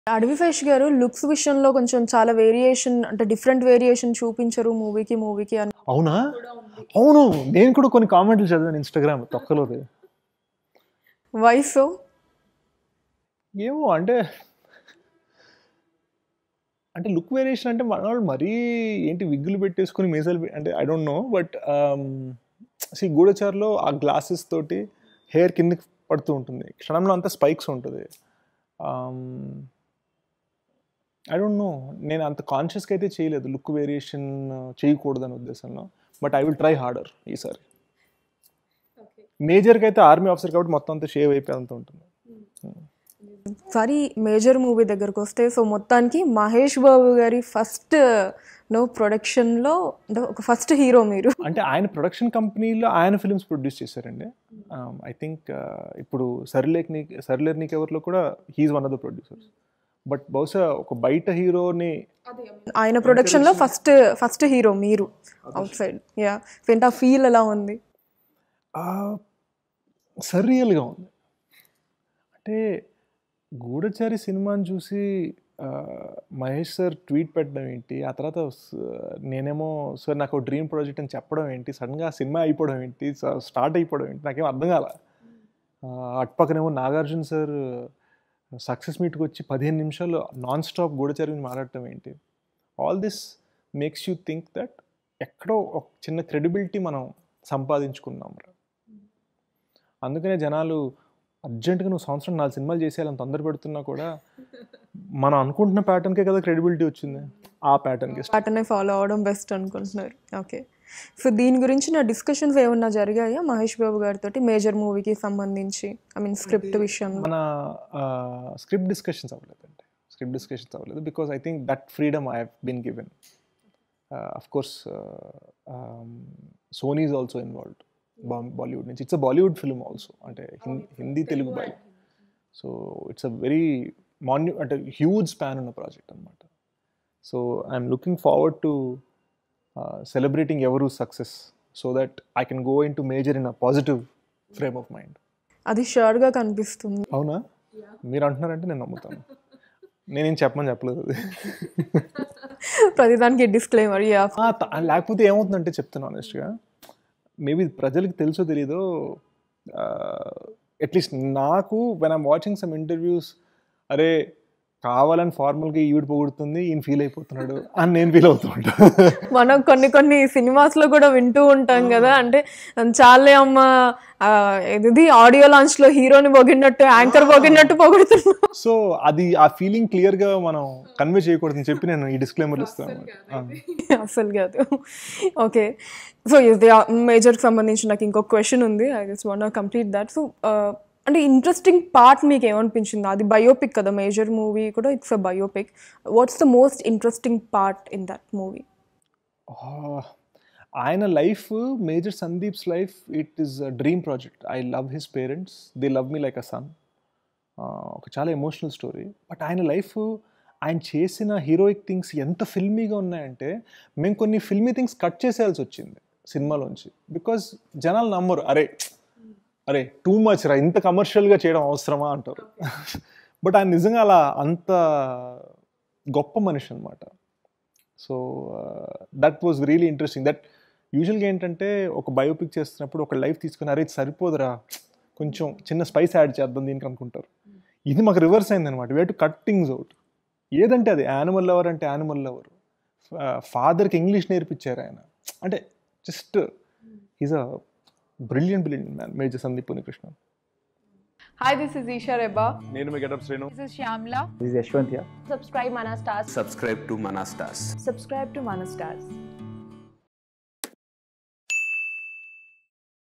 అడవిఫేష్ గారు లుక్స్ విషయంలో కొంచెం చాలా వేరియేషన్ అంటే డిఫరెంట్ వేరియేషన్ చూపించరు మూవీకి మూవీకి అని అవునా అవును నేను కూడా కొన్ని కామెంట్లు చదివాను ఇన్స్టాగ్రామ్ తొక్కలోది వైఫ్ ఏమో అంటే అంటే లుక్ వేరియేషన్ అంటే మన వాళ్ళు మరీ ఏంటి విగ్గులు పెట్టేసుకుని మీసాలు పె- అంటే I don't know but see గూఢచారులో ఆ గ్లాసెస్ తోటి హెయిర్ కిందకి పడుతూ ఉంటుంది క్షణంలో అంతా స్పైక్స్ ఉంటుంది ఐ డోంట్ నో నేను అంత కాన్షియస్గా అయితే చేయలేదు లుక్ వేరియేషన్ చేయకూడదని ఉద్దేశంలో but I will try harder ఈసారి మేజర్కి అయితే ఆర్మీ ఆఫీసర్ కాబట్టి మొత్తం అంతా షేవ్ అయిపోయేంత ఉంటుంది సారీ మేజర్ మూవీ దగ్గరకు వస్తే సో మొత్తానికి మహేష్ బాబు గారి ఫస్ట్ నో ప్రొడక్షన్లో అంటే ఒక ఫస్ట్ హీరో మీరు అంటే ఆయన ప్రొడక్షన్ కంపెనీలో ఆయన ఫిల్మ్స్ ప్రొడ్యూస్ చేశారండి ఐ థింక్ ఇప్పుడు సర్లేక్ నీ సర్లేర్ నీకెవర్లో కూడా he's one of the producers but బహుశా ఒక బయట హీరోని ఆయన ప్రొడక్షన్లో ఫస్ట్ ఫస్ట్ హీరో మీరు అవుట్ సైడ్ యా ఏంటి ఆ ఫీల్ ఎలా ఉంది సర్రియల్గా ఉంది అంటే గూఢచారి సినిమాని చూసి ఆ, మహేష్ సార్ ట్వీట్ పెట్టడం ఏంటి ఆ తర్వాత స- నేనేమో సార్ నాకు డ్రీమ్ ప్రాజెక్ట్ అని చెప్పడం ఏంటి సడన్గా ఆ సినిమా అయిపోవడం ఏంటి స్టార్ట్ అయిపోవడం ఏంటి నాకేం అర్థం కాల ఆ, అటుపక్కనేమో నాగార్జున సార్ సక్సెస్ మీట్కి వచ్చి పదిహేను నిమిషాలు నాన్ స్టాప్ గూఢచారి గురించి మాట్లాడటం ఏంటి all this makes you think that ఎక్కడో ఒక చిన్న క్రెడిబిలిటీ మనం సంపాదించుకున్నాం అందుకనే జనాలు అర్జెంటుగా నువ్వు సంవత్సరం నాలుగు సినిమాలు చేసేయాలని తొందర పెడుతున్నా కూడా మనం అనుకుంటున్న ప్యాటర్న్కే కదా క్రెడిబిలిటీ వచ్చింది ఆ ప్యాటర్న్కి పాటనే ఫాలో అవడం బెస్ట్ అనుకుంటున్నారు ఓకే సో దీని గురించి నా డిస్కషన్స్ ఏమన్నా జరిగాయా మహేష్ బాబు గారితో మేజర్ మూవీకి సంబంధించి ఐ మీన్ స్క్రిప్ట్ విషయంలో మన స్క్రిప్ట్ డిస్కషన్స్ అవ్వలేదండి స్క్రిప్ట్ డిస్కషన్స్ అవ్వలేదు because I think that freedom I have been given of course Sony is also involved Bollywood నుంచి it's a Bollywood film also అంటే Hindi Hindi Telugu boy so it's a very many అంటే huge span ఉన్న project అనమాట so I'm looking forward to celebrating ఎవరు success so that I can go into Major in a positive frame of mind అది షూర్గా కనిపిస్తుంది అవునా మీరు అంటున్నారంటే నేను నమ్ముతాను నేనేం చెప్పమని చెప్పలేదు అది ప్రతిదానికి డిస్క్లైమర్ యా ఆ, త- లేకపోతే ఏమవుతుందంటే చెప్తాను ఆనెస్ట్గా మేబీ ప్రజలకు తెలుసో తెలీదో అట్లీస్ట్ నాకు when I'm watching some interviews అరే కావాలని ఫార్మల్గా ఈవిడ పొగుడుతుంది ఈయన ఫీల్ అయిపోతున్నాడు అని నేను ఫీల్ అవుతూ ఉంటాను మనం కొన్ని కొన్ని సినిమాస్ లో కూడా వింటూ ఉంటాం కదా అంటే చాలే అమ్మ ఆ, ఇది ఆడియో లాంచ్ లో హీరోని పొగిడినట్టు యాంకర్ పొగిడినట్టు పొగుడుతున్నాం సో అది ఆ ఫీలింగ్ క్లియర్గా మనం కన్వే చేయకూడదని చెప్పి నేను ఈ డిస్క్లైమర్లు ఇస్తాను అన్నమాట. అసలు కాదు ఓకే సో ఇది మేజర్కి సంబంధించి నాకు ఇంకొక క్వశ్చన్ ఉంది I just want complete that so అంటే ఇంట్రెస్టింగ్ పార్ట్ మీకు ఏమనిపించింది అది బయోపిక్ కదా మేజర్ మూవీ కూడా it's a biopic what's the most interesting part in that movie Ah, ఆయన life major Sandeep's life it is dream project I love his parents they love me like a son ఒక చాలా emotional story but ఆయన life ఆయన చేసిన heroic things ఎంత ఫిల్మీగా ఉన్నాయంటే మేము కొన్ని ఫిల్మీ థింగ్స్ కట్ చేసేయాల్సి వచ్చింది సినిమాలోంచి బికాజ్ జనాలు నమ్మరు అరే అరే టూ మచ్ రా ఇంత కమర్షియల్గా చేయడం అవసరమా అంటారు బట్ ఆయన నిజంగా అలా అంత గొప్ప మనిషి అనమాట so that was really interesting that యూజువల్గా ఏంటంటే ఒక బయోపిక్ చేస్తున్నప్పుడు ఒక లైఫ్ తీసుకుని అరే ఇది సరిపోదురా కొంచెం చిన్న స్పైస్ యాడ్ చేద్దాం దీనికి అనుకుంటారు ఇది మాకు రివర్స్ అయింది అనమాట way to cut things out ఏదంటే అది యానిమల్ లవర్ అంటే యానిమల్ లవర్ ఫాదర్కి ఇంగ్లీష్ నేర్పించారు ఆయన అంటే just is a brilliant brilliant man major Sandeep Krishna Hi, this is Isha Reba. నేను మీ getup Srinu This is Shyamla. This is Yashwant here. subscribe Mana Stars. subscribe to Manastas. Subscribe to Mana Stars.